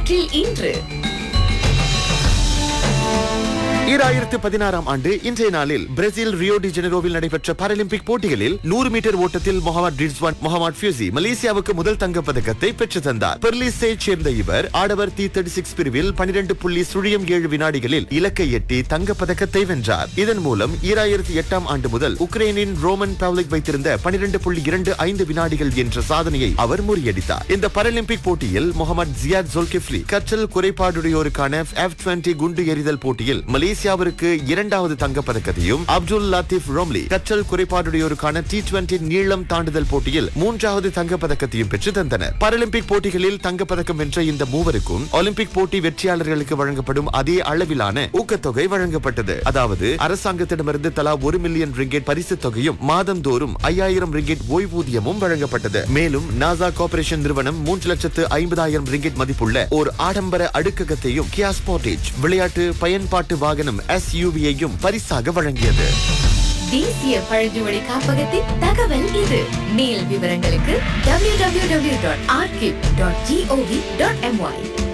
வரலாற்றில் இன்று ஈராயிரத்து பதினாறாம் ஆண்டு இன்றைய நாளில் பிரேசில் ரியோ டி ஜெனரோவில் நடைபெற்ற பாராலிம்பிக் போட்டிகளில் நூறு மீட்டர் ஓட்டத்தில் முகமது ரிஸ்வான் முகமது ஃபியூசி மலேசியாவுக்கு முதல் தங்கப் பதக்கத்தை பெற்று தந்தார் பெர்லிஸை சேர்ந்த இவர் ஆடவர் டி தேர்ட்டி சிக்ஸ் பிரிவில் பனிரெண்டு புள்ளி சுழியம் ஏழு வினாடிகளில் இலக்கை எட்டி தங்கப் பதக்கத்தை வென்றார் இதன் மூலம் ஈராயிரத்தி எட்டாம் ஆண்டு முதல் உக்ரைனின் ரோமன் பவ்லிக் வைத்திருந்த பனிரெண்டு புள்ளி இரண்டு ஐந்து வினாடிகள் என்ற சாதனையை அவர் முறியடித்தார் இந்த பாராலிம்பிக் போட்டியில் முகமது ஜியாத் ஜோல்கிஃப்லி கற்றல் குறைபாடுடையோருக்கான எஃப் டுவெண்டி குண்டு எறிதல் போட்டியில் மலேசியாவிற்கு இரண்டாவது தங்கப் பதக்கத்தையும் அப்துல் லத்தீப் ரோம்லி கற்றல் குறைபாடுடையோருக்கான டி டுவெண்டி நீளம் தாண்டுதல் போட்டியில் மூன்றாவது தங்கப் பதக்கத்தையும் பெற்று தந்தனர் பாராலிம்பிக் போட்டிகளில் தங்கப் பதக்கம் வென்ற இந்த மூவருக்கும் ஒலிம்பிக் போட்டி வெற்றியாளர்களுக்கு வழங்கப்படும் அதே அளவிலான ஊக்கத்தொகை வழங்கப்பட்டது அதாவது அரசாங்கத்திடமிருந்து தலா ஒரு மில்லியன் ரிங்கெட் பரிசுத் தொகையும் மாதந்தோறும் ஐயாயிரம் ரிங்கெட் ஓய்வூதியமும் வழங்கப்பட்டது மேலும் நாசா கார்ப்பரேஷன் நிறுவனம் மூன்று லட்சத்து ஐம்பதாயிரம் ரிங்கெட் மதிப்புள்ள ஒரு ஆடம்பர அடுக்ககத்தையும் கியா ஸ்போர்டேஜ் விளையாட்டு பயன்பாட்டு வாகனம் எஸ்யூவியையும் பரிசாக வழங்கியது தேசிய பழங்குடி காப்பகத்தின் தகவல் இது மேல் விவரங்களுக்கு www.archive.gov.my